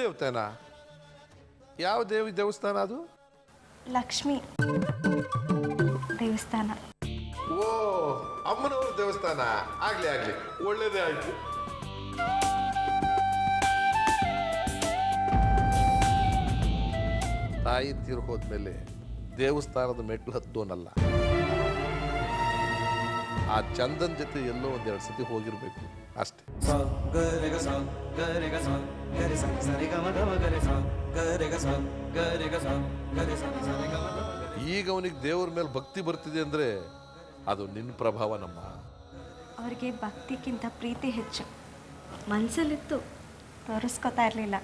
ಭೂದೇವತೆನಾ ಯಾವ ದೇವಿ ದೇವಸ್ಥಾನ ಅದು ಲಕ್ಷ್ಮಿ ದೇವಸ್ಥಾನ ಓ ಅಮ್ಮನವ್ರ ದೇವಸ್ಥಾನ ಆಗ್ಲಿ ಆಗ್ಲಿ ಒಳ್ಳೇದೇ ಆಯ್ತು ತಾಯಿ ತೀರು ಹೋದ್ಮೇಲೆ ದೇವಸ್ಥಾನದ ಮೆಟ್ಲು ಹತ್ತೋನಲ್ಲ ಆ ಚಂದನ್ ಜೊತೆ ಎಲ್ಲೋ ಒಂದೆರಡು ಸತಿ ಹೋಗಿರ್ಬೇಕು ಅಷ್ಟೇ sa ga re ga sa ga re ga sa ga re sa sa re ga ma ga ma ga re sa ga re ga sa ga re ga sa ga re sa sa re ga ma ga ma ga re ಈಗ ಅವನಿಗೆ ದೇವ್ರ ಮೇಲೆ ಭಕ್ತಿ ಬರ್ತಿದೆ ಅಂದ್ರೆ ಅದು ನಿನ್ನ ಪ್ರಭಾವ ನಮ್ಮ ಅವ್ರಿಗೆ ಭಕ್ತಿಗಿಂತ ಪ್ರೀತಿ ಹೆಚ್ಚು ಮನಸ್ಸಲ್ಲಿತ್ತು ತೋರಿಸ್ಕೊತಾ ಇರಲಿಲ್ಲ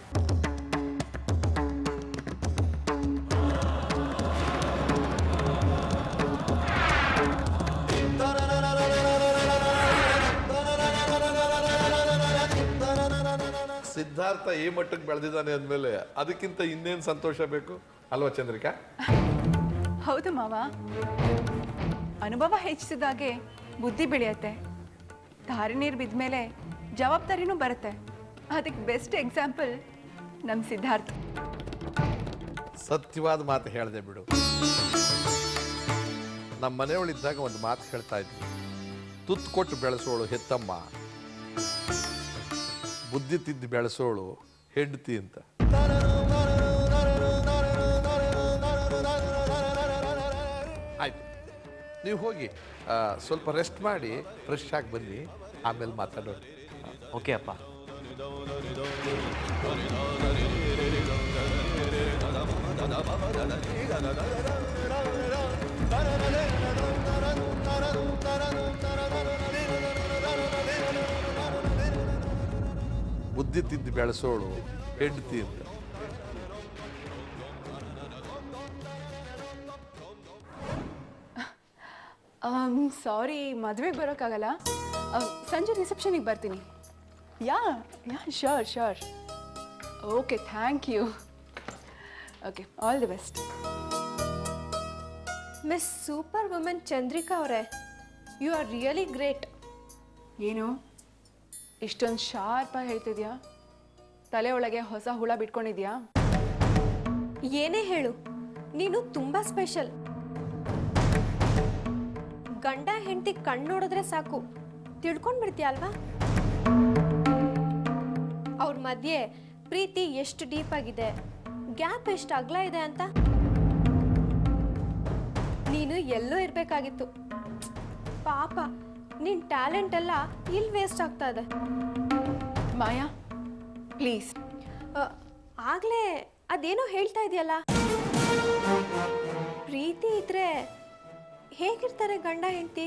ಸಿದ್ಧಾರ್ಥ ಈ ಮಟ್ಟಕ್ಕೆ ಬೆಳೆದಿದ್ದಾನೆ ಅಂದಮೇಲೆ ಅದಕ್ಕಿಂತ ಇನ್ನೇನು ಸಂತೋಷ ಬೇಕು ಅಲ್ವಾ ಚಂದ್ರಿಕಾ ಹೌದು ಮಾವ ಅನುಭವ ಹೆಚ್ಚಿಸಿದಾಗೆ ಬುದ್ಧಿ ಬೆಳೆಯುತ್ತೆ ಧಾರೆ ನೀರು ಬಿದ್ಮೇಲೆ ಜವಾಬ್ದಾರಿನೂ ಬರುತ್ತೆ ಅದಕ್ಕೆ ಬೆಸ್ಟ್ ಎಕ್ಸಾಂಪಲ್ ನಮ್ಮ ಸಿದ್ಧಾರ್ಥ್ ಸತ್ಯವಾದ ಮಾತು ಹೇಳಿದೆ ಬಿಡು ನಮ್ಮ ಮನೆಯೊಳಿದ್ದಾಗ ಒಂದು ಮಾತು ಹೇಳ್ತಾ ಇದ್ವಿ ತುತ್ತು ಕೊಟ್ಟು ಬೆಳೆಸೋಳು ಹೆತ್ತಮ್ಮ ಬುದ್ಧಿ ತಿದ್ದು ಬೆಳೆಸೋಳು ಹೆಂಡತಿ ಅಂತ ಆಯ್ತು ನೀವು ಹೋಗಿ ಆ, ಸ್ವಲ್ಪ ರೆಸ್ಟ್ ಮಾಡಿ ಫ್ರೆಶ್ ಆಗಿ ಬನ್ನಿ ಆಮೇಲೆ ಮಾತಾಡೋಣ ಓಕೆ ಅಪ್ಪ ಬುದ್ಧಿ ತಿದ್ದು ಬೆಳೆಸೋಳು ಹೆಂಡತಿ ಅಂತ ಸಾರಿ ಮದುವೆಗೆ ಬರೋಕ್ಕಾಗಲ್ಲ ಆ, ಸಂಜೆ ರಿಸೆಪ್ಷನಿಗೆ ಬರ್ತೀನಿ yeah yeah sure sure okay thank you okay all the best miss super women Chandrika ಅವರೇ ಯು ಆರ್ ರಿಯಲಿ ಗ್ರೇಟ್ ಏನು ಇಷ್ಟೊಂದು ಶಾರ್ಪಾಗಿ ಹೇಳ್ತಿದ್ಯಾ ತಲೆ ಒಳಗೆ ಹೊಸ ಹುಳ ಬಿಟ್ಕೊಂಡಿದ್ಯಾ ಏನೇ ಹೇಳು ನೀನು ತುಂಬಾ ಸ್ಪೆಷಲ್ ಗಂಡ ಹೆಂಡತಿ ಕಣ್ಣು ನೋಡಿದ್ರೆ ಸಾಕು ತಿಳ್ಕೊಂಡ್ಬಿಡ್ತೀಯ ಅಲ್ವಾ ಅವ್ರ ಮಧ್ಯೆ ಪ್ರೀತಿ ಎಷ್ಟು ಡೀಪ್ ಆಗಿದೆ ಗ್ಯಾಪ್ ಎಷ್ಟು ಅಗಲ ಇದೆ ಅಂತ ನೀನು ಎಲ್ಲೋ ಇರಬೇಕಾಗಿತ್ತು ಪಾಪ ನಿನ್ ಟ್ಯಾಲೆಂಟ್ ಎಲ್ಲ ಇಲ್ಲಿ ವೇಸ್ಟ್ ಆಗ್ತಾ ಇದೆ ಮಾಯಾ ಪ್ಲೀಸ್ ಅ, ಆಗ್ಲೇ ಅದೇನೋ ಹೇಳ್ತಾ ಇದೆಯಲ್ಲ ಪ್ರೀತಿ ಇದ್ರೆ ಹೇಗಿರ್ತಾರೆ ಗಂಡ ಹೆಂಡತಿ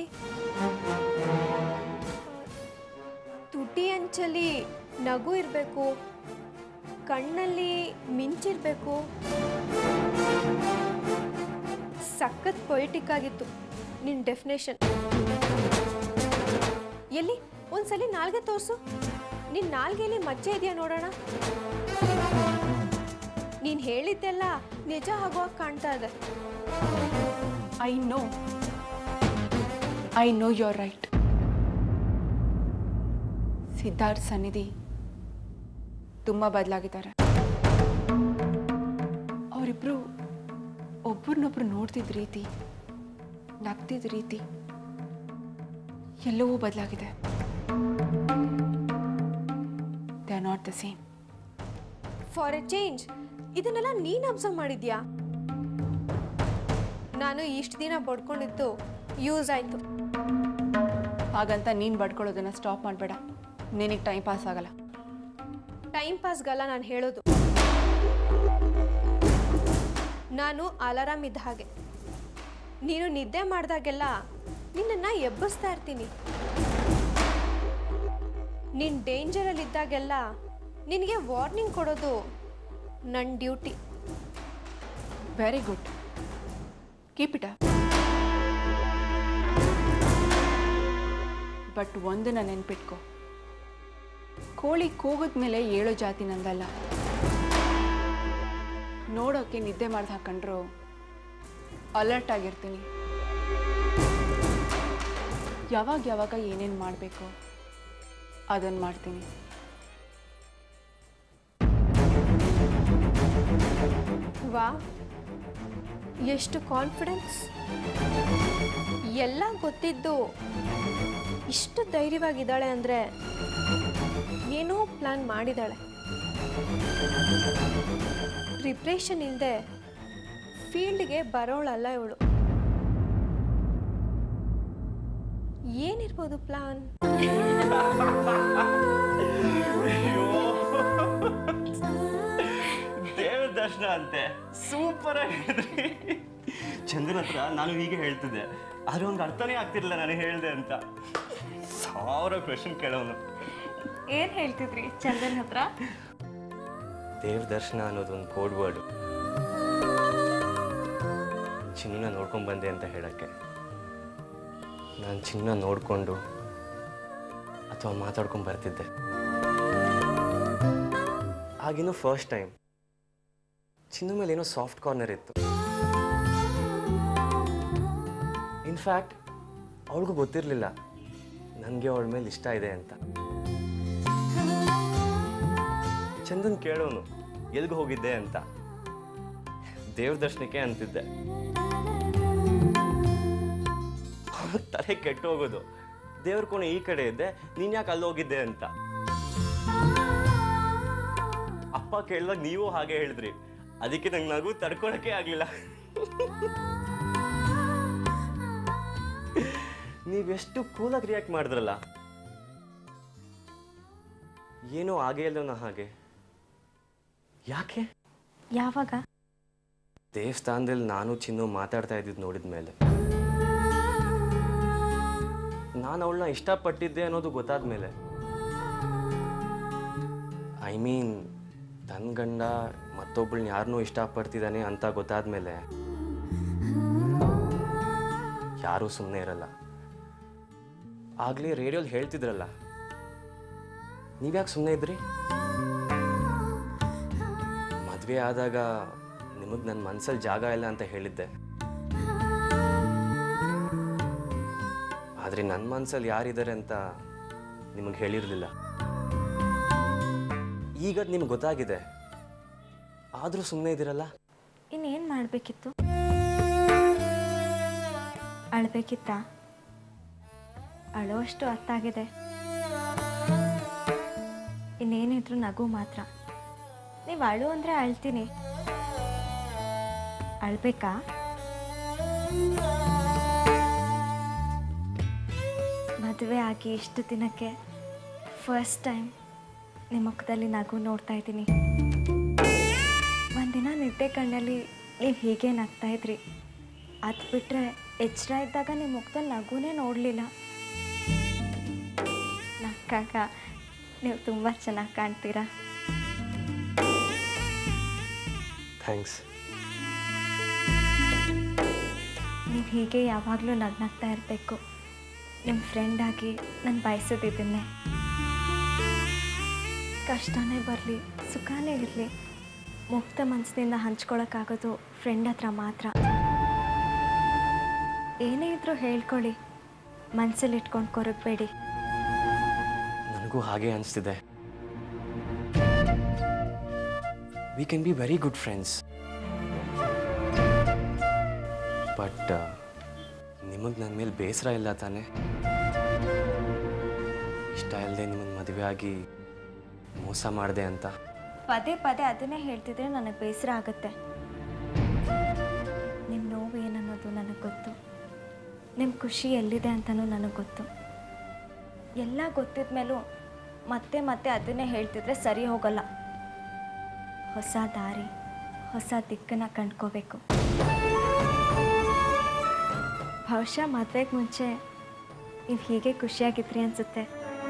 ತುಟಿ ಅಂಚಲ್ಲಿ ನಗು ಇರಬೇಕು ಕಣ್ಣಲ್ಲಿ ಮಿಂಚಿರ್ಬೇಕು ಸಖತ್ ಪೊಯಿಟಿಕ್ ಆಗಿತ್ತು ನಿನ್ ಡೆಫಿನೇಷನ್ ಎಲ್ಲಿ ಒಂದ್ಸಲಿ ನಾಲ್ಗೆ ತೋರ್ಸು ನಿನ್ ನಾಲ್ಗೆಲಿ ಮಚ್ಚೆ ಇದೆಯಾ ನೋಡೋಣ ನೀನ್ ಹೇಳಿದ್ದೆಲ್ಲ ನಿಜ ಆಗುವಾಗ ಕಾಣ್ತಾ ಇದೆ I know I know you're right Siddharth Sannidhi ತುಂಬ ಬದಲಾಗಿದ್ದಾರೆ ಅವರಿಬ್ರು ಒಬ್ರನ್ನೊಬ್ರು ನೋಡ್ತಿದ್ದ ರೀತಿ ನಗ್ತಿದ್ದ ರೀತಿ ಎಲ್ಲವೂ ಬದಲಾಗಿದೆ they are not the same for a change ಇದನ್ನೆಲ್ಲ ನೀನ್ ಅಬ್ಸರ್ವ್ ಮಾಡಿದ್ಯಾ ನಾನು ಇಷ್ಟು ದಿನ ಬಡ್ಕೊಂಡಿದ್ದು ಯೂಸ್ ಆಯ್ತು ಹಾಗಂತ ನೀನು ಬಡ್ಕೊಳ್ಳೋದನ್ನ ಸ್ಟಾಪ್ ಮಾಡಬೇಡ ನಿನಗೆ ಟೈಮ್ ಪಾಸ್ ಆಗಲ್ಲ ಟೈಮ್ ಪಾಸ್ಗಲ್ಲ ನಾನು ಹೇಳೋದು ನಾನು ಅಲಾರಾಮ್ ಇದ್ದ ಹಾಗೆ ನೀನು ನಿದ್ದೆ ಮಾಡಿದಾಗೆಲ್ಲ ನಿನ್ನನ್ನು ಎಬ್ಬಿಸ್ತಾ ಇರ್ತೀನಿ ನೀನು ಡೇಂಜರಲ್ಲಿದ್ದಾಗೆಲ್ಲ ನಿನಗೆ ವಾರ್ನಿಂಗ್ ಕೊಡೋದು ನನ್ನ duty very good keep it but ಒಂದನ್ನ ನೆನ್ಪಿಟ್ಕೊ ಕೋಳಿ ಕೂಗಿದ ಮೇಲೆ ಏಳೋ ಜಾತಿ ನಂದಲ್ಲ ನೋಡೋಕೆ ನಿದ್ದೆ ಮಾಡ್ದು ಹಾಕೊಂಡ್ರು ಅಲರ್ಟ್ ಆಗಿರ್ತೀನಿ ಯಾವಾಗ ಯಾವಾಗ ಏನೇನು ಮಾಡಬೇಕು ಅದನ್ನು ಮಾಡ್ತೀನಿ ವಾ ಎಷ್ಟು ಕಾನ್ಫಿಡೆನ್ಸ್ ಎಲ್ಲ ಗೊತ್ತಿದ್ದು ಇಷ್ಟು ಧೈರ್ಯವಾಗಿದ್ದಾಳೆ ಅಂದರೆ ಏನೋ ಪ್ಲ್ಯಾನ್ ಮಾಡಿದ್ದಾಳೆ ಪ್ರಿಪ್ರೇಷನ್ ಇಲ್ಲದೆ ಫೀಲ್ಡ್ಗೆ ಬರೋಳಲ್ಲ ಇವಳು ಏನಿರ್ಬೋದು ಪ್ಲಾನ್ ದೇವ್ರ ದರ್ಶನ ಅಂತೆ ಸೂಪರ್ ಆಗಿದ್ರಿ ಚಂದ್ರನ ಹತ್ರ ನಾನು ಹೀಗೆ ಹೇಳ್ತಿದ್ದೆ ಆದ್ರೆ ಅವ್ನಿಗೆ ಅರ್ಥನೇ ಆಗ್ತಿರ್ಲಿಲ್ಲ ನಾನು ಹೇಳಿದೆ ಅಂತ ಸಾವಿರ ಕ್ವೆಶನ್ ಕೇಳೋನು ಏನು ಹೇಳ್ತಿದ್ರಿ ಚಂದನ್ ಹತ್ರ ದೇವ್ರ ದರ್ಶನ ಅನ್ನೋದು ಒಂದು ಕೋಡ್ ವರ್ಡು ಚಿನ್ನ ನೋಡ್ಕೊಂಡ್ ಬಂದೆ ಅಂತ ಹೇಳಕ್ಕೆ ನಾನು ಚಿನ್ನ ನೋಡ್ಕೊಂಡು ಅಥವಾ ಮಾತಾಡ್ಕೊಂಡು ಬರ್ತಿದ್ದೆ ಆಗಿನ್ನೂ ಫಸ್ಟ್ ಟೈಮ್ ಚಿನ್ನ ಮೇಲೆ ಏನೋ ಸಾಫ್ಟ್ ಕಾರ್ನರ್ ಇತ್ತು ಇನ್ಫ್ಯಾಕ್ಟ್ ಅವಳಿಗೂ ಗೊತ್ತಿರಲಿಲ್ಲ ನನಗೆ ಅವಳ ಮೇಲೆ ಇಷ್ಟ ಇದೆ ಅಂತ ಚಂದನ್ ಕೇಳೋನು ಎಲ್ಗೆ ಹೋಗಿದ್ದೆ ಅಂತ ದೇವ್ರ ದರ್ಶನಕ್ಕೆ ಅಂತಿದ್ದೆ ಅವ್ನ್ ತಲೆ ಕೆಟ್ಟು ಹೋಗೋದು ದೇವ್ರ ಕೋಣೆ ಈ ಕಡೆ ಇದ್ದೆ ನೀನ್ ಯಾಕೆ ಅಲ್ಲಿ ಹೋಗಿದ್ದೆ ಅಂತ ಅಪ್ಪ ಕೇಳಿದಾಗ ನೀವು ಹಾಗೆ ಹೇಳಿದ್ರಿ ಅದಕ್ಕೆ ನಂಗೆ ನಗು ತಡ್ಕೊಳಕ್ಕೆ ಆಗ್ಲಿಲ್ಲ ನೀವೆಷ್ಟು ಕೂಲಾಗಿ ರಿಯಾಕ್ಟ್ ಮಾಡಿದ್ರಲ್ಲ ಏನೋ ಆಗೇ ಇಲ್ಲವನ ಹಾಗೆ ಯಾಕೆ ಯಾವಾಗ ದೇವಸ್ಥಾನದಲ್ಲಿ ನಾನು ಚಿನ್ನು ಮಾತಾಡ್ತಾ ಇದ್ದಿದ್ದು ನೋಡಿದ ಮೇಲೆ ನಾನು ಅವಳನ್ನ ಇಷ್ಟಪಟ್ಟಿದ್ದೆ ಅನ್ನೋದು ಗೊತ್ತಾದ ಮೇಲೆ ಐ ಮೀನ್ ತನ್ನ ಗಂಡ ಮತ್ತೊಬ್ಬಳನ್ನ ಯಾರನ್ನೂ ಇಷ್ಟಪಡ್ತಿದ್ದಾನೆ ಅಂತ ಗೊತ್ತಾದ ಮೇಲೆ ಯಾರೂ ಸುಮ್ಮನೆ ಇರಲ್ಲ ಆಗಲೇ ರೇಡಿಯೋಲಿ ಹೇಳ್ತಿದ್ರಲ್ಲ ನೀವ್ಯಾಕೆ ಸುಮ್ಮನೆ ಇದ್ರಿ ಮದುವೆ ಆದಾಗ ನಿಮಗೆ ನನ್ನ ಮನಸ್ಸಲ್ಲಿ ಜಾಗ ಇಲ್ಲ ಅಂತ ಹೇಳಿದ್ದೆ ಆದರೆ ನನ್ನ ಮನಸ್ಸಲ್ಲಿ ಯಾರಿದ್ದಾರೆ ಅಂತ ನಿಮಗೆ ಹೇಳಿರಲಿಲ್ಲ ಈಗ ನಿಮ್ಗೆ ಗೊತ್ತಾಗಿದೆ ಆದರೂ ಸುಮ್ಮನೆ ಇದ್ದೀರಲ್ಲ ಇನ್ನೇನು ಮಾಡಬೇಕಿತ್ತು ಅಳ್ಬೇಕಿತ್ತ ಅಳುವಷ್ಟು ಅತ್ತಾಗಿದೆ ಇನ್ನೇನಿದ್ರು ನಗು ಮಾತ್ರ ನೀವು ಅಳು ಅಂದರೆ ಅಳ್ತೀನಿ ಅಳ್ಬೇಕಾ ಮದುವೆ ಆಗಿ ಇಷ್ಟು ದಿನಕ್ಕೆ ಫಸ್ಟ್ ಟೈಮ್ ನಿಮ್ಮ ಮುಖದಲ್ಲಿ ನಗು ನೋಡ್ತಾ ಇದ್ದೀನಿ ಒಂದಿನ ನಿದ್ದೆ ಕಣ್ಣಲ್ಲಿ ನೀವು ಹೀಗೆ ನಗ್ತಾ ಇದ್ರಿ ಅದು ಬಿಟ್ಟರೆ ಎಚ್ಚರ ಇದ್ದಾಗ ನಿಮ್ಮ ಮುಖದಲ್ಲಿ ನಗುನೇ ನೋಡಲಿಲ್ಲ ನಕ್ಕಾಗ ನೀವು ತುಂಬ ಚೆನ್ನಾಗಿ ಕಾಣ್ತೀರಾ ಥ್ಯಾಂಕ್ಸ್ ನೀವು ಹೀಗೆ ಯಾವಾಗಲೂ ನಗ್ನಗ್ತಾ ಇರಬೇಕು ನಿಮ್ಮ ಫ್ರೆಂಡಾಗಿ ನಾನು ಬಯಸೋದಿದ್ದನ್ನೇ ಕಷ್ಟನೇ ಬರಲಿ ಸುಖನೇ ಇರಲಿ ಮುಕ್ತ ಮನಸ್ಸಿನಿಂದ ಹಂಚ್ಕೊಳಕ್ಕಾಗೋದು ಫ್ರೆಂಡ್ ಹತ್ರ ಮಾತ್ರ ಏನೇ ಇದ್ರೂ ಹೇಳ್ಕೊಳ್ಳಿ ಮನಸ್ಸಲ್ಲಿ ಇಟ್ಕೊಂಡು ಕೊರಗಬೇಡಿ ನನಗೂ ಹಾಗೆ ಅನಿಸ್ತಿದೆ we can be very good friends but ನಿಮಗೆ ನನ್ನ ಮೇಲೆ ಬೇಸರ ಇಲ್ಲ ತಾನೆ ಇಷ್ಟ ಇಲ್ಲದೆ ನಿಮ್ಮನ್ನು ಮದುವೆ ಆಗಿ ಮೋಸ ಮಾಡಿದೆ ಅಂತ ಪದೇ ಪದೇ ಅದನ್ನೇ ಹೇಳ್ತಿದ್ರೆ ನನಗೆ ಬೇಸರ ಆಗುತ್ತೆ ನಿಮ್ಮ ನೋವು ಏನನ್ನೋದು ನನಗೆ ಗೊತ್ತು ನಿಮ್ಮ ಖುಷಿ ಎಲ್ಲಿದೆ ಅಂತಲೂ ನನಗೆ ಗೊತ್ತು ಎಲ್ಲ ಗೊತ್ತಿದ ಮೇಲೂ ಮತ್ತೆ ಮತ್ತೆ ಅದನ್ನೇ ಹೇಳ್ತಿದ್ರೆ ಸರಿ ಹೋಗಲ್ಲ ಹೊಸ ದಾರಿ ಹೊಸ ದಿಕ್ಕನ್ನು ಕಂಡ್ಕೋಬೇಕು ಬಹುಶಃ ಮದುವೆಗೆ ಮುಂಚೆ ನೀವು ಹೀಗೆ ಖುಷಿಯಾಗಿದ್ರಿ ಅನಿಸುತ್ತೆ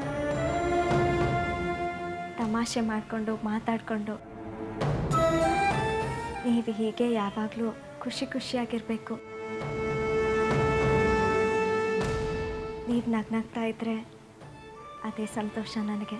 ತಮಾಷೆ ಮಾಡಿಕೊಂಡು ಮಾತಾಡಿಕೊಂಡು ನೀವು ಹೀಗೆ ಯಾವಾಗಲೂ ಖುಷಿ ಖುಷಿಯಾಗಿರಬೇಕು ನೀವು ನಗ್ನಗ್ತಾ ಇದ್ದರೆ ಅದೇ ಸಂತೋಷ ನನಗೆ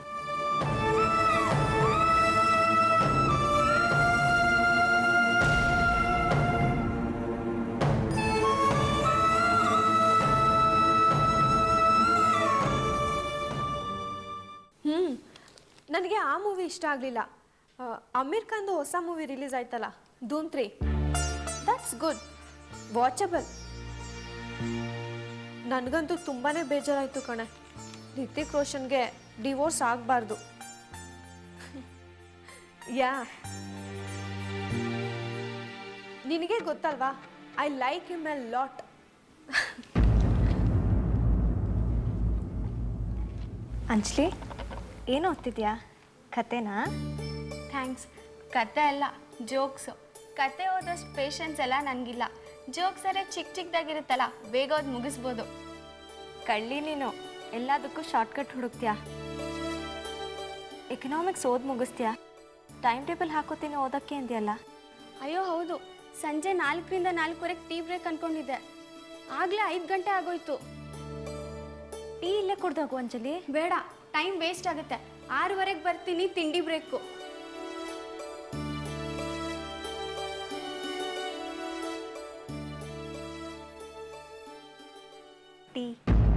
ಹ್ಞೂ ನನಗೆ ಆ ಮೂವಿ ಇಷ್ಟ ಆಗಲಿಲ್ಲ ಅಮೀರ್ ಖಾನ್ದು ಹೊಸ ಮೂವಿ ರಿಲೀಸ್ ಆಯ್ತಲ್ಲ Dhoom three that's good watchable ನನಗಂತೂ ತುಂಬಾ ಬೇಜಾರಾಯಿತು ಕಣೆ ರಿತಿಕ್ ರೋಷನ್ಗೆ ಡಿವೋರ್ಸ್ ಆಗಬಾರ್ದು ಯಾ ನಿನಗೆ ಗೊತ್ತಲ್ವಾ I like him a lot Anjali ಏನು ಓದ್ತಿದ್ಯಾ ಕತೆನಾ ಥ್ಯಾಂಕ್ಸ್ ಕತೆ ಅಲ್ಲ ಜೋಕ್ಸು ಕತೆ ಓದೋಷ್ಟು ಪೇಷನ್ಸ್ ಎಲ್ಲ ನನಗಿಲ್ಲ ಜೋಕ್ಸ್ ಅರೆ ಚಿಕ್ಕ ಚಿಕ್ಕದಾಗಿರುತ್ತಲ್ಲ ಬೇಗ ಓದಿ ಮುಗಿಸ್ಬೋದು ಕಳ್ಳಿ ನೀನು ಎಲ್ಲದಕ್ಕೂ ಶಾರ್ಟ್ಕಟ್ ಹುಡುಕ್ತೀಯಾ ಎಕನಾಮಿಕ್ಸ್ ಓದ್ ಮುಗಿಸ್ತೀಯಾ ಟೈಮ್ ಟೇಬಲ್ ಹಾಕೋತೀನಿ ಓದಕ್ಕೆ ಅಂದ್ಯಲ್ಲ ಅಯ್ಯೋ ಹೌದು ಸಂಜೆ ನಾಲ್ಕರಿಂದ ನಾಲ್ಕುವರೆಗೆ ಟೀ ಬ್ರೇಕ್ ಅನ್ಕೊಂಡಿದ್ದೆ ಆಗಲೇ ಐದು ಗಂಟೆ ಆಗೋಯ್ತು ಟೀ ಇಲ್ಲೇ ಕುಡ್ದೋಗು ಅಂಜಲಿ ಬೇಡ ಟೈಮ್ ವೇಸ್ಟ್ ಆಗುತ್ತೆ ಆರೂವರೆಗೆ ಬರ್ತೀನಿ ತಿಂಡಿ ಬ್ರೇಕು ಟೀ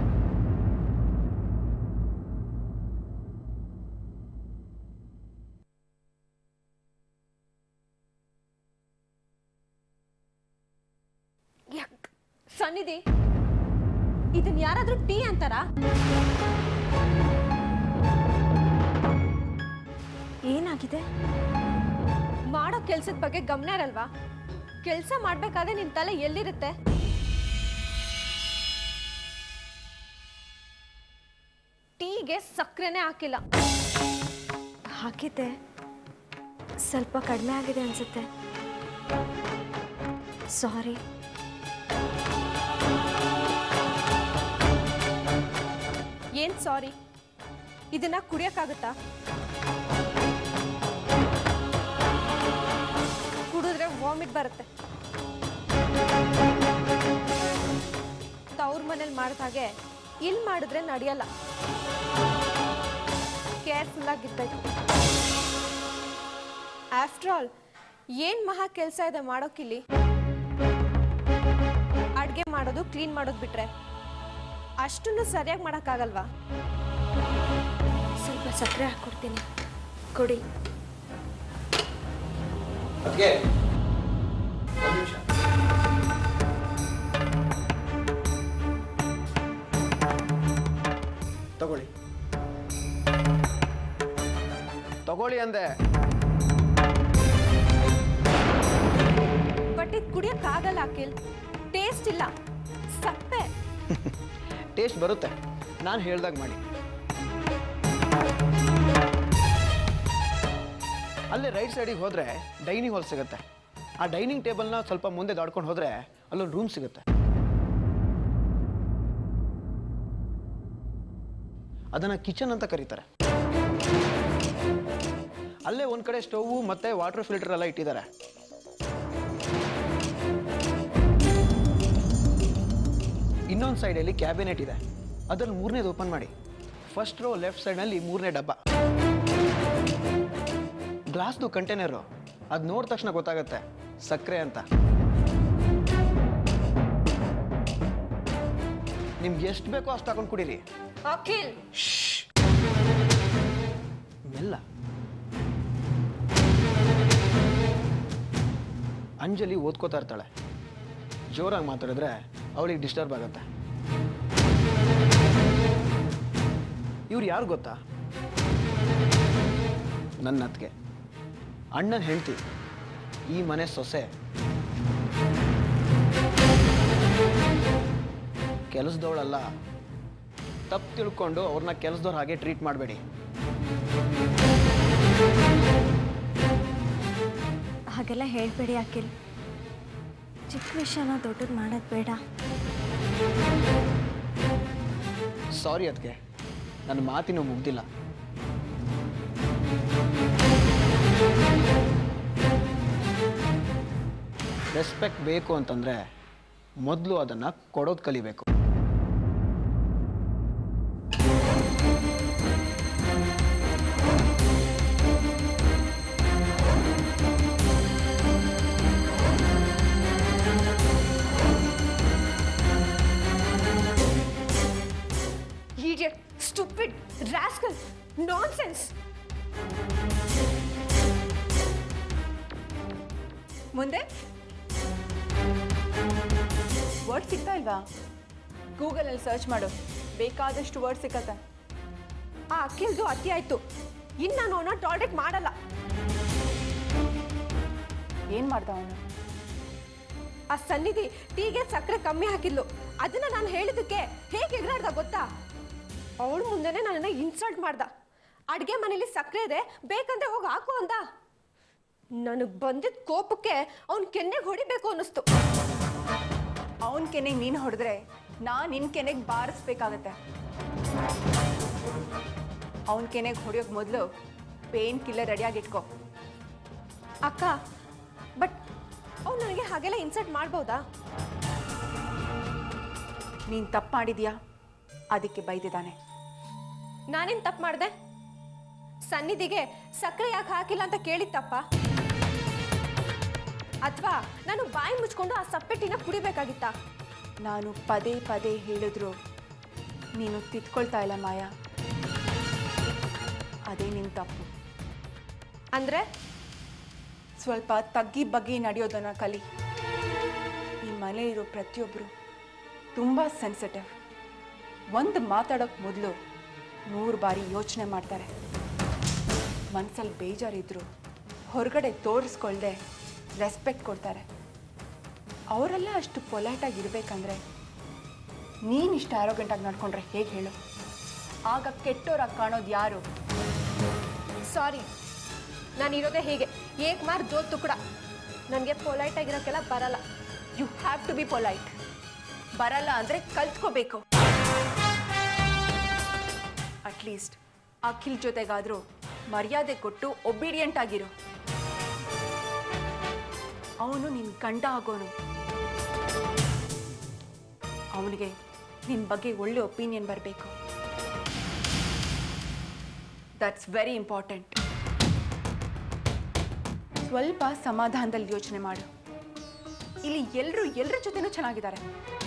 ಯಕ್ ಸನ್ನಿಧಿ ಇದನ್ನ ಯಾರಾದ್ರೂ ಟೀ ಅಂತಾರ ಏನಾಗಿದೆ ಮಾಡೋ ಕೆಲ್ಸದ ಬಗ್ಗೆ ಗಮನ ಇರಲ್ವಾ ಕೆಲಸ ಮಾಡ್ಬೇಕಾದ್ರೆ ನಿನ್ ತಲೆ ಎಲ್ಲಿರುತ್ತೆ ಟೀಗೆ ಸಕ್ಕರೆನೇ ಹಾಕಿಲ್ಲ ಹಾಕಿದ್ದೆ ಸ್ವಲ್ಪ ಕಡಿಮೆ ಆಗಿದೆ ಅನ್ಸುತ್ತೆ ಸಾರಿ ಏನ್ ಸಾರಿ ಇದನ್ನ ಕುಡಿಯಕ್ಕಾಗುತ್ತಾ ಕುಡಿದ್ರೆ ವಾಮಿಟ್ ಬರುತ್ತೆ ತವ್ರ ಮನೇಲಿ ಮಾಡಿದ ಹಾಗೆ ಇಲ್ಲಿ ಮಾಡಿದ್ರೆ ನಡೆಯಲ್ಲ ಕೇರ್ಫುಲ್ ಆಗಿರ್ಬೇಕು ಆಫ್ಟರ್ ಆಲ್ ಏನ್ ಮಹಾ ಕೆಲಸ ಇದೆ ಮಾಡೋಕ್ಕಿಲ್ಲಿ ಅಡ್ಗೆ ಮಾಡೋದು ಕ್ಲೀನ್ ಮಾಡೋದು ಬಿಟ್ರೆ ಅಷ್ಟನ್ನು ಸರಿಯಾಗಿ ಮಾಡೋಕ್ಕಾಗಲ್ವಾ ಸ್ವಲ್ಪ ಸಕ್ಕರೆ ಹಾಕ್ಕೊಡ್ತೀನಿ ಕೊಡಿ ಅದಕ್ಕೆ ಒಂದು ನಿಮಿಷ ತಗೊಳ್ಳಿ ತಗೊಳ್ಳಿ ಅಂದೆ ಬಟ್ ಇದು ಕುಡಿಯೋಕ್ಕಾಗಲ್ಲ ಅಖಿಲ್ ಟೇಸ್ಟ್ ಇಲ್ಲ ಸಪ್ಪೆ ಟೇಸ್ಟ್ ಬರುತ್ತೆ ನಾನು ಹೇಳ್ದಾಗ ಮಾಡಿ ಅಲ್ಲೇ ರೈಟ್ ಸೈಡಿಗೆ ಹೋದರೆ ಡೈನಿಂಗ್ ಹಾಲ್ ಸಿಗುತ್ತೆ ಆ ಡೈನಿಂಗ್ ಟೇಬಲ್ನ ಸ್ವಲ್ಪ ಮುಂದೆ ದಾಡ್ಕೊಂಡು ಹೋದರೆ ಅಲ್ಲೊಂದು ರೂಮ್ ಸಿಗುತ್ತೆ ಅದನ್ನು ಕಿಚನ್ ಅಂತ ಕರೀತಾರೆ ಅಲ್ಲೇ ಒಂದು ಕಡೆ ಸ್ಟೌವು ಮತ್ತು ವಾಟರ್ ಫಿಲ್ಟರ್ ಎಲ್ಲ ಇಟ್ಟಿದ್ದಾರೆ ಇನ್ನೊಂದು ಸೈಡಲ್ಲಿ ಕ್ಯಾಬಿನೆಟ್ ಇದೆ ಅದರಲ್ಲಿ ಮೂರನೇದು ಓಪನ್ ಮಾಡಿ ಫಸ್ಟ್ ರೋ ಲೆಫ್ಟ್ ಸೈಡ್ನಲ್ಲಿ ಮೂರನೇ ಡಬ್ಬ ಗ್ಲಾಸ್ದು ಕಂಟೈನರು ಅದು ನೋಡಿದ ತಕ್ಷಣ ಗೊತ್ತಾಗುತ್ತೆ ಸಕ್ಕರೆ ಅಂತ ನಿಮ್ಗೆ ಎಷ್ಟು ಬೇಕೋ ಅಷ್ಟು ಹಾಕೊಂಡು ಕುಡೀರಿ ಅಖಿಲ್ ಮೆಲ್ಲ ಅಂಜಲಿ ಓದ್ಕೋತಾ ಇರ್ತಾಳೆ ಜೋರಾಗಿ ಮಾತಾಡಿದ್ರೆ ಅವಳಿಗೆ ಡಿಸ್ಟರ್ಬ್ ಆಗುತ್ತೆ ಇವ್ರು ಯಾರು ಗೊತ್ತಾ ನನ್ನ ಅತ್ತಿಗೆ ಅಣ್ಣನ ಹೆಂಡ್ತಿ ಈ ಮನೆ ಸೊಸೆ ಕೆಲಸದವಳಲ್ಲ ತಪ್ಪು ತಿಳ್ಕೊಂಡು ಅವ್ರನ್ನ ಕೆಲಸದವ್ರ ಹಾಗೆ ಟ್ರೀಟ್ ಮಾಡಬೇಡಿ ಹಾಗೆಲ್ಲ ಹೇಳಬೇಡಿ ಅಖಿಲ್ ಚಿಕ್ಕ ವಿಷಯನ ದೊಡ್ಡದು ಮಾಡೋದು ಬೇಡ ಸಾರಿ ಅದಕ್ಕೆ ನನ್ನ ಮಾತಿನ ಮುಗ್ದಿಲ್ಲ ರೆಸ್ಪೆಕ್ಟ್ ಬೇಕು ಅಂತಂದರೆ ಮೊದಲು ಅದನ್ನು ಕೊಡೋದು ಕಲಿಬೇಕು ಇಡಿಯಟ್ ಸ್ಟುಪಿಡ್ ರಾಸ್ಕಲ್ ನಾನ್ಸೆನ್ಸ್ ಮುಂದೆ ವರ್ಡ್ ಸಿಗ್ತಾ ಇಲ್ವಾ ಗೂಗಲಲ್ಲಿ ಸರ್ಚ್ ಮಾಡು ಬೇಕಾದಷ್ಟು ವರ್ಡ್ ಸಿಕ್ಕತ್ತೆ ಆ ಅಕ್ಕಿಲ್ದು ಅತಿ ಆಯ್ತು ಇನ್ನು ನಾನು ಅವನ ಟಾಲ್ರೇಟ್ ಮಾಡಲ್ಲ ಏನು ಮಾಡ್ದ ಅವನು ಆ ಸನ್ನಿಧಿ ಟೀಗೆ ಸಕ್ಕರೆ ಕಮ್ಮಿ ಹಾಕಿದ್ಲು ಅದನ್ನ ನಾನು ಹೇಳಿದ್ದಕ್ಕೆ ಹೇಗೆ ಎಗರಾಡ್ದ ಗೊತ್ತಾ ಅವಳ ಮುಂದೆನೆ ನನ್ನನ್ನ ಇನ್ಸಲ್ಟ್ ಮಾಡ್ದ ಅಡುಗೆ ಮನೇಲಿ ಸಕ್ಕರೆ ಇದೆ ಬೇಕಂದ್ರೆ ಹೋಗಿ ಹಾಕು ಅಂದ ನನಗೆ ಬಂದಿದ್ದ ಕೋಪಕ್ಕೆ ಅವ್ನ ಕೆನ್ನೆಗೆ ಹೊಡಿಬೇಕು ಅನ್ನಿಸ್ತು ಅವನ ಕೆನೆಗೆ ನೀನು ಹೊಡೆದ್ರೆ ನಾನು ನಿನ್ನ ಕೆನೆಗೆ ಬಾರಿಸ್ಬೇಕಾಗತ್ತೆ ಅವನ ಕೆನೆಗೆ ಹೊಡಿಯೋಕೆ ಮೊದಲು ಪೇನ್ ಕಿಲ್ಲರ್ ರೆಡಿಯಾಗಿ ಇಟ್ಕೋ ಅಕ್ಕ ಬಟ್ ಅವ್ನು ನನಗೆ ಹಾಗೆಲ್ಲ ಇನ್ಸಲ್ಟ್ ಮಾಡ್ಬೋದಾ ನೀನು ತಪ್ಪು ಮಾಡಿದ್ಯಾ ಅದಕ್ಕೆ ಬೈದಿದ್ದಾನೆ ನಾನೇನು ತಪ್ಪು ಮಾಡಿದೆ ಸನ್ನಿಧಿಗೆ ಸಕ್ಕರೆ ಯಾಕೆ ಹಾಕಿಲ್ಲ ಅಂತ ಕೇಳಿತ್ತಪ್ಪ ಅಥವಾ ನಾನು ಬಾಯಿ ಮುಚ್ಕೊಂಡು ಆ ಸಪ್ಪೆಟ್ಟಿನ ಕುಡಿಬೇಕಾಗಿತ್ತಾ ನಾನು ಪದೇ ಪದೇ ಹೇಳಿದ್ರು ನೀನು ತಿದ್ಕೊಳ್ತಾ ಇಲ್ಲ ಮಾಯಾ ಅದೇ ನಿನ್ನ ತಪ್ಪು ಅಂದ್ರೆ ಸ್ವಲ್ಪ ತಗ್ಗಿ ಬಗ್ಗಿ ನಡೆಯೋದನ್ನ ಕಲಿ ಈ ಮನೆಯಲ್ಲಿರೋ ಪ್ರತಿಯೊಬ್ಬರು ತುಂಬ ಸೆನ್ಸಿಟಿವ್ ಒಂದು ಮಾತಾಡೋಕೆ ಮೊದಲು ನೂರು ಬಾರಿ ಯೋಚನೆ ಮಾಡ್ತಾರೆ ಮನಸ್ಸಲ್ಲಿ ಬೇಜಾರಿದ್ರು ಹೊರಗಡೆ ತೋರಿಸ್ಕೊಳ್ದೆ ರೆಸ್ಪೆಕ್ಟ್ ಕೊಡ್ತಾರೆ ಅವರೆಲ್ಲ ಅಷ್ಟು ಪೊಲೈಟಾಗಿ ಇರಬೇಕಂದ್ರೆ ನೀನು ಇಷ್ಟು ಆರೋಗ್ಯಂಟಾಗಿ ನಡ್ಕೊಂಡ್ರೆ ಹೇಗೆ ಹೇಳು ಆಗ ಕೆಟ್ಟೋರಾಗಿ ಕಾಣೋದು ಯಾರು ಸಾರಿ ನಾನು ಇರೋದೇ ಹೀಗೆ ಏಕ್ ಮಾರ್ ದೋ ತುಕಡ ನನಗೆ ಪೊಲೈಟ್ ಆಗಿರೋಕ್ಕೆಲ್ಲ ಬರಲ್ಲ you have to be polite ಬರಲ್ಲ ಅಂದರೆ ಕಲ್ತ್ಕೋಬೇಕು ಅಟ್ಲೀಸ್ಟ್ ಅಖಿಲ್ ಜೊತೆಗಾದರೂ ಮರ್ಯಾದೆ ಕೊಟ್ಟು ಒಬಿಡಿಯಂಟ್ ಆಗಿರು ಅವನು ನಿನ್ನ ಗಂಡ ಆಗೋನು ಅವನಿಗೆ ನಿನ್ನ ಬಗ್ಗೆ ಒಳ್ಳೆ ಒಪಿನಿಯನ್ ಬರಬೇಕು ದಟ್ಸ್ ವೆರಿ ಇಂಪಾರ್ಟೆಂಟ್ ಸ್ವಲ್ಪ ಸಮಾಧಾನದಲ್ಲಿ ಯೋಚನೆ ಮಾಡು ಇಲ್ಲಿ ಎಲ್ಲರೂ ಎಲ್ಲರ ಜೊತೆನೂ ಚೆನ್ನಾಗಿದ್ದಾರೆ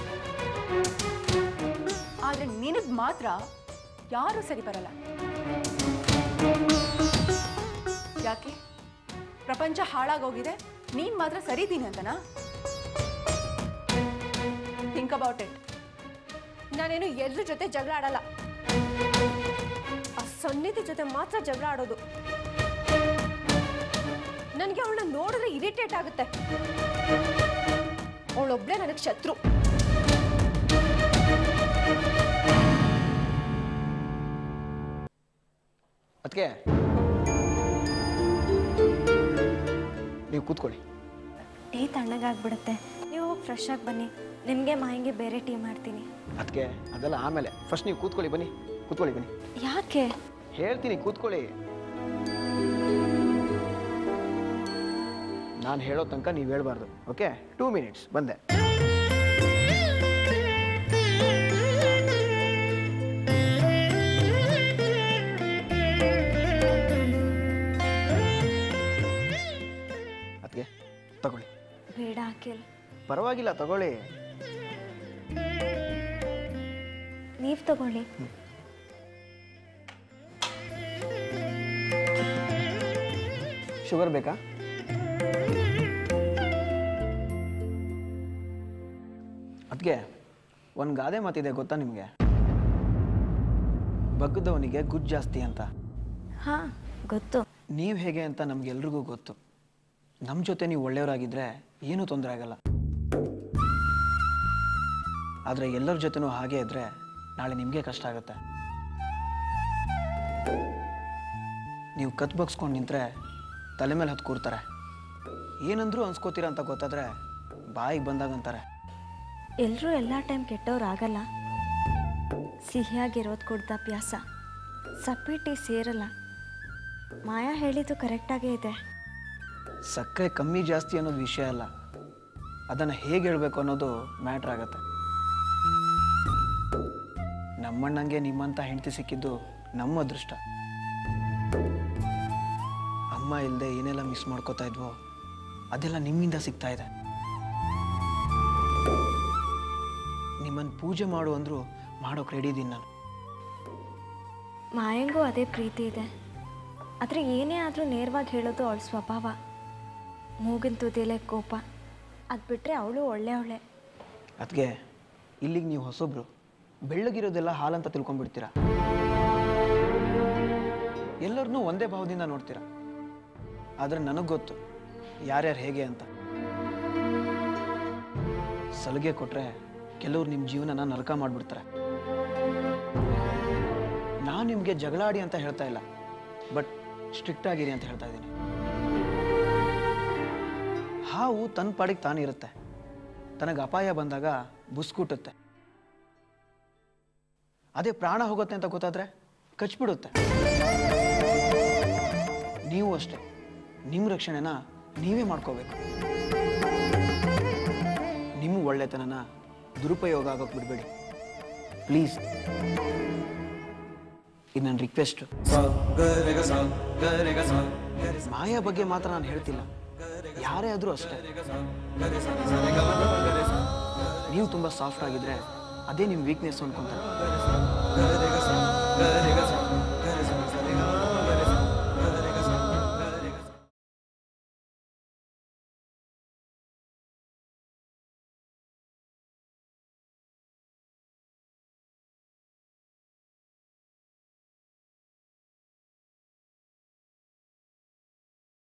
ಆದ್ರೆ ನಿನಗೆ ಮಾತ್ರ ಯಾರೂ ಸರಿ ಬರಲ್ಲ ಯಾಕೆ ಪ್ರಪಂಚ ಹಾಳಾಗೋಗಿದೆ ನೀನ್ ಮಾತ್ರ ಸರಿ ಇದೀನಿ ಅಂತನಾ ಥಿಂಕ್ ಅಬೌಟ್ ಇಟ್ ನಾನೇನು ಎಲ್ಲರ ಜೊತೆ ಜಗಳ ಆಡಲ್ಲ ಆ ಸನ್ನಿಧಿ ಜೊತೆ ಮಾತ್ರ ಜಗಳ ಆಡೋದು ನನಗೆ ಅವಳನ್ನ ನೋಡಿದ್ರೆ ಇರಿಟೇಟ್ ಆಗುತ್ತೆ ಅವಳೊಬ್ಳೆ ನನಗೆ ಶತ್ರು ಅದಕ್ಕೆ ನೀವು ಕೂತ್ಕೊಳ್ಳಿ ಟೀ ತಣ್ಣಗಾಗ್ಬಿಡುತ್ತೆ ನೀವು ಹೋಗಿ ಫ್ರೆಶ್ ಆಗಿ ಬನ್ನಿ ನಿಮಗೆ ಮಾಹಿಂಗೆ ಬೇರೆ ಟೀ ಮಾಡ್ತೀನಿ ಅದಕ್ಕೆ ಅದೆಲ್ಲ ಆಮೇಲೆ ಫಸ್ಟ್ ನೀವು ಕೂತ್ಕೊಳ್ಳಿ ಬನ್ನಿ ಕೂತ್ಕೊಳ್ಳಿ ಬನ್ನಿ ಯಾಕೆ ಹೇಳ್ತೀನಿ ಕೂತ್ಕೊಳ್ಳಿ ನಾನು ಹೇಳೋ ತನಕ ನೀವು ಹೇಳ್ಬಾರ್ದು ಓಕೆ ಟೂ ಮಿನಿಟ್ಸ್ ಬಂದೆ ಅದಕ್ಕೆ ತಗೊಳ್ಳಿ ಬೇಡ ಅಖಿಲ್ ಪರವಾಗಿಲ್ಲ ತಗೊಳ್ಳಿ ನೀವು ತಗೊಳ್ಳಿ ಶುಗರ್ ಬೇಕಾ ಅದಕ್ಕೆ ಒಂದು ಗಾದೆ ಮಾತಿದೆ ಗೊತ್ತಾ ನಿಮಗೆ ಬಗ್ಗದವನಿಗೆ ಗುಡ್ ಜಾಸ್ತಿ ಅಂತ ಹಾಂ ಗೊತ್ತು ನೀವು ಹೇಗೆ ಅಂತ ನಮಗೆಲ್ರಿಗೂ ಗೊತ್ತು ನಮ್ಮ ಜೊತೆ ನೀವು ಒಳ್ಳೆಯವರಾಗಿದ್ದರೆ ಏನೂ ತೊಂದರೆ ಆಗಲ್ಲ ಆದರೆ ಎಲ್ಲರ ಜೊತೆನೂ ಹಾಗೆ ಇದ್ದರೆ ನಾಳೆ ನಿಮಗೆ ಕಷ್ಟ ಆಗುತ್ತೆ ನೀವು ಕತ್ ಬಗ್ಸ್ಕೊಂಡು ನಿಂತರೆ ತಲೆ ಮೇಲೆ ಹತ್ತು ಕೂರ್ತಾರೆ ಏನಂದ್ರೂ ಅನ್ಸ್ಕೋತೀರ ಅಂತ ಗೊತ್ತಾದರೆ ಬಾಯಿಗೆ ಬಂದಾಗ ಅಂತಾರೆ ಎಲ್ಲರೂ ಎಲ್ಲ ಟೈಮ್ ಕೆಟ್ಟವ್ರು ಆಗಲ್ಲ ಸಿಹಿಯಾಗಿರೋದು ಕುಡ್ದ ಅಭ್ಯಾಸ ಸಪ್ಪೆ ಟೀ ಸೇರಲ್ಲ ಮಾಯಾ ಹೇಳಿದ್ದು ಕರೆಕ್ಟಾಗೇ ಇದೆ ಸಕ್ಕರೆ ಕಮ್ಮಿ ಜಾಸ್ತಿ ಅನ್ನೋದು ವಿಷಯ ಅಲ್ಲ ಅದನ್ನು ಹೇಗೆ ಹೇಳಬೇಕು ಅನ್ನೋದು ಮ್ಯಾಟ್ರ್ ಆಗತ್ತೆ ನಮ್ಮಣ್ಣಂಗೆ ನಿಮ್ಮಂಥ ಹೆಂಡತಿ ಸಿಕ್ಕಿದ್ದು ನಮ್ಮ ಅದೃಷ್ಟ ಅಮ್ಮ ಇಲ್ಲದೆ ಏನೆಲ್ಲ ಮಿಸ್ ಮಾಡ್ಕೋತಾ ಇದ್ವೋ ಅದೆಲ್ಲ ನಿಮ್ಮಿಂದ ಸಿಗ್ತಾ ಇದೆ ನಿಮ್ಮನ್ನು ಪೂಜೆ ಮಾಡು ಅಂದರೂ ಮಾಡೋಕೆ ರೆಡಿ ಇದ್ದೀನಿ ನಾನು ಮಾಯಂಗೂ ಅದೇ ಪ್ರೀತಿ ಇದೆ ಆದರೆ ಏನೇ ಆದರೂ ನೇರವಾಗಿ ಹೇಳೋದು ಅವಳ ಸ್ವಭಾವ ಮೂಗಿನ ತುದಿಯಲ್ಲೇ ಕೋಪ ಅದು ಬಿಟ್ಟರೆ ಅವಳು ಒಳ್ಳೆ ಅವಳೆ ಅದಕ್ಕೆ ಇಲ್ಲಿಗೆ ನೀವು ಹೊಸೊಬ್ರು ಬೆಳ್ಳಗಿರೋದೆಲ್ಲ ಹಾಲಂತ ತಿಳ್ಕೊಂಡ್ಬಿಡ್ತೀರಾ ಎಲ್ಲರನ್ನೂ ಒಂದೇ ಭಾವದಿಂದ ನೋಡ್ತೀರಾ ಆದರೆ ನನಗೆ ಗೊತ್ತು ಯಾರ್ಯಾರು ಹೇಗೆ ಅಂತ ಸಲಿಗೆ ಕೊಟ್ಟರೆ ಕೆಲವ್ರು ನಿಮ್ಮ ಜೀವನನ ನರಕ ಮಾಡಿಬಿಡ್ತಾರೆ ನಾನು ನಿಮಗೆ ಜಗಳಾಡಿ ಅಂತ ಹೇಳ್ತಾ ಇಲ್ಲ ಬಟ್ ಸ್ಟ್ರಿಕ್ಟ್ ಆಗಿರಿ ಅಂತ ಹೇಳ್ತಾ ಇದ್ದೀನಿ ಹಾವು ತನ್ನ ಪಾಡಿಗೆ ತಾನಿರುತ್ತೆ ತನಗೆ ಅಪಾಯ ಬಂದಾಗ ಬುಸ್ಕುಟ್ಟುತ್ತೆ ಅದೇ ಪ್ರಾಣ ಹೋಗುತ್ತೆ ಅಂತ ಗೊತ್ತಾದ್ರೆ ಕಚ್ಬಿಡುತ್ತೆ ನೀವು ಅಷ್ಟೇ ನಿಮ್ಮ ರಕ್ಷಣೆನ ನೀವೇ ಮಾಡ್ಕೋಬೇಕು ನಿಮ್ಮ ಒಳ್ಳೆತನನ ದುರುಪಯೋಗ ಆಗೋಕೆ ಬಿಡಬೇಡಿ ಪ್ಲೀಸ್ ಇದು ನನ್ನ request sa ga re ga sa ga re ga sa ga re sa Maya ಬಗ್ಗೆ ಮಾತ್ರ ನಾನು ಹೇಳ್ತಿಲ್ಲ ಯಾರೇ ಆದರೂ ಅಷ್ಟೇ ga re sa sa re ga ma ga ga re sa ನೀವು ತುಂಬ ಸಾಫ್ಟ್ ಆಗಿದ್ರೆ ಅದೇ ನಿಮ್ಮ ವೀಕ್ನೆಸ್ ಅನ್ಕೊಂತಾರೆ ga re ga sa ga re ga sa